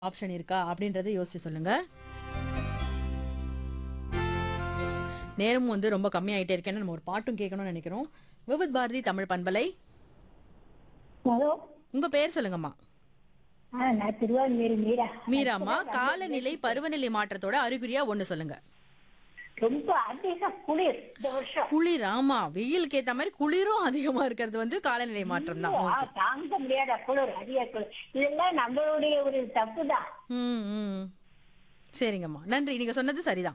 Option இருக்கா அப்படின்றத யோசிச்சு சொல்லுங்க நேரமும் வந்து ரொம்ப கம்மியாயிட்டே இருக்கேன்னு நம்ம ஒரு பாட்டும் கேட்கணும்னு நினைக்கிறோம் விவித் பாரதி தமிழ் பண்பலை ஹலோ உங்க பேர் சொல்லுங்கம்மா ஆ நான் திருவாரூர் மீரா மீராம்மா காலநிலை பருவநிலை மாற்றத்தோட அறிகுறியா ஒண்ணு சொல்லுங்க ரொம்ப அதிக குளிர் இந்த வருஷம் குளிர் ஆமா வெயிலுக்கு ஏத்த மாதிரி குளிரும் அதிகமா இருக்கிறது வந்து காலநிலை மாற்றம் தான் ஆ, தாங்க முடியாத குளிர் அதிக குளிர் இதெல்லாம் நம்மளுடைய ஒரு தப்பு தான் ம் ம் சரிங்கம்மா நன்றி நீங்க சொன்னது சரிதான்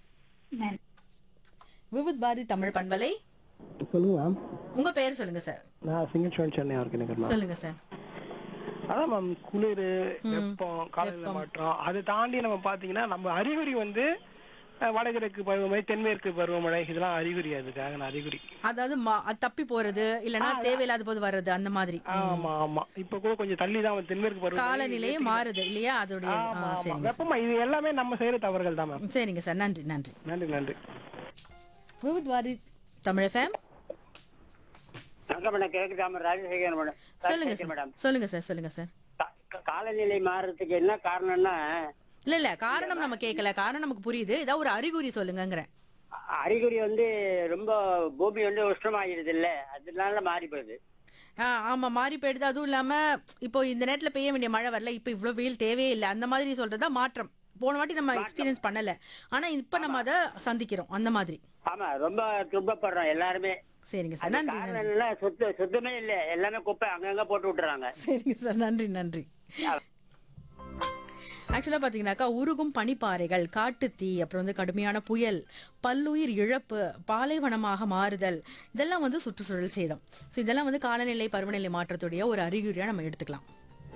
விவித் பாரதி தமிழ் பண்பலை சொல்லுங்க மேம் உங்க பேர் சொல்லுங்க சார் நான் சிங்கச்சோன் சென்னை இருக்கேன் மேம் சொல்லுங்க சார் அதான் மேம் குளிர் வெப்பம் காலநிலை மாற்றம் அதை தாண்டி நம்ம பாத்தீங்கன்னா நம்ம அறிகுறி வந்து அஹ், வடகிழக்கு பருவமழை தென்மேற்கு பருவமழை இதெல்லாம் அறிகுறி அதுக்காக அறிகுறி அதாவது ம- அது தப்பி போறது இல்லனா தேவையில்லாத போது வர்றது அந்த மாதிரி ஆமா ஆமா இப்ப கூட கொஞ்சம் தள்ளி தான் தென்மேற்கு பருவமழை காலநிலையே மாறுது இல்லையா அதோடைய ஆ, ஆமா ஆமா சரிங்க வெப்பமா இது எல்லாமே நம்ம செய்யற தவறுகள் தான் மேம் சார். சரிங்க சார் நன்றி நன்றி நன்றி நன்றி விவித் பாரதி தமிழ் ஃபேம் வணக்கம் மேடம் கேக்குதாம ராஜசேகர் மேடம் சொல்லுங்க ராஜசேகர் மேடம் சார் சொல்லுங்க சார் சொல்லுங்க சார் கா- கா- காலநிலை மாறுறதுக்கு என்ன காரணம்னா இல்ல இல்ல காரணம் நம்ம கேட்கல காரணம் நமக்கு புரியுது ஏதாவது ஒரு அறிகுறி சொல்லுங்கங்கிறேன் அ- அறிகுறி வந்து ரொம்ப பூமி வந்து உஷ்ணமாகிடுது இல்ல அதனால மாறி போகுது ஆ, ஆமா மாறி போயிடுது அதுவும் இல்லாம இப்போ இந்த நேரத்துல பெய்ய வேண்டிய மழை வரல இப்போ இவ்வளவு வெயில் தேவையே இல்லை அந்த மாதிரி சொல்றதா மாற்றம் போன வாட்டி நம்ம எக்ஸ்பீரியன்ஸ் பண்ணல ஆனா இப்ப நம்ம அதை சந்திக்கிறோம் அந்த மாதிரி ஆமா ரொம்ப துன்பப்படுறோம் எல்லாருமே சரிங்க சார் அது நன்றி காரணம் நன்றி என்ன சுத்த சுத்தமே இல்ல எல்லாமே குப்பை அங்கங்க போட்டு விட்டுறாங்க சரிங்க சார் நன்றி நன்றி ஆக்சுவலாக பார்த்தீங்கன்னாக்கா உருகும் பனிப்பாறைகள் காட்டுத்தீ அப்புறம் வந்து கடுமையான புயல் பல்லுயிர் இழப்பு பாலைவனமாக மாறுதல் இதெல்லாம் வந்து சுற்றுச்சூழல் சேதம் ஸோ இதெல்லாம் வந்து காலநிலை பருவநிலை மாற்றத்துடைய ஒரு அறிகுறியாக நம்ம எடுத்துக்கலாம்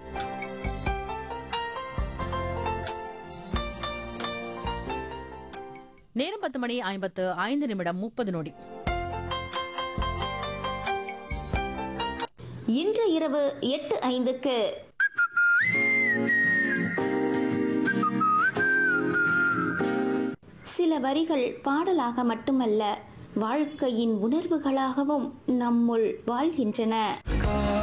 நேரம் பத்து மணி ஐம்பத்து ஐந்து நிமிடம் முப்பது நொடி இன்று இரவு எட்டு ஐந்துக்கு சில வரிகள் பாடலாக மட்டுமல்ல வாழ்க்கையின் உணர்வுகளாகவும் நம்முள் வாழ்கின்றன